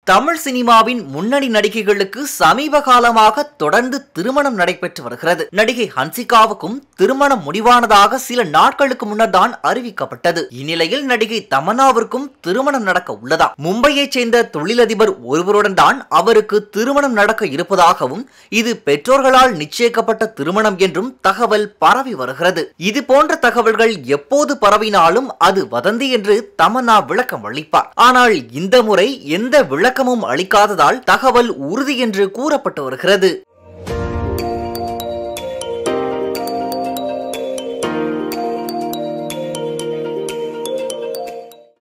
தமிழ் சினிமாவின் முன்னணி நடிகைகளுக்கு சமீப காலமாக தொடர்ந்து திருமணம் நடைபெற்று வருகிறது நடிகை ஹன்சிகாவுக்கும் திருமணம் முடிவானதாக சில நாட்களுக்கு முன்னர் தான் அறிவிக்கப்பட்டது இந்நிலையில் நடிகை தமன்னாவிற்கும் திருமணம் நடக்க உள்ளதா மும்பையைச் சேர்ந்த தொழிலதிபர் ஒருவருடன் தான் அவருக்கு திருமணம் நடக்க இருப்பதாகவும் இது பெற்றோர்களால் நிச்சயிக்கப்பட்ட திருமணம் என்றும் தகவல் பரவி வருகிறது இது போன்ற தகவல்கள் எப்போது பரவினாலும் அது வதந்தி என்று தமன்னா விளக்கம் அளிப்பார் ஆனால் இந்த முறை எந்த விளக்கமும் அளிக்காததால் தகவல் உறுதி என்று கூறப்பட்டு வருகிறது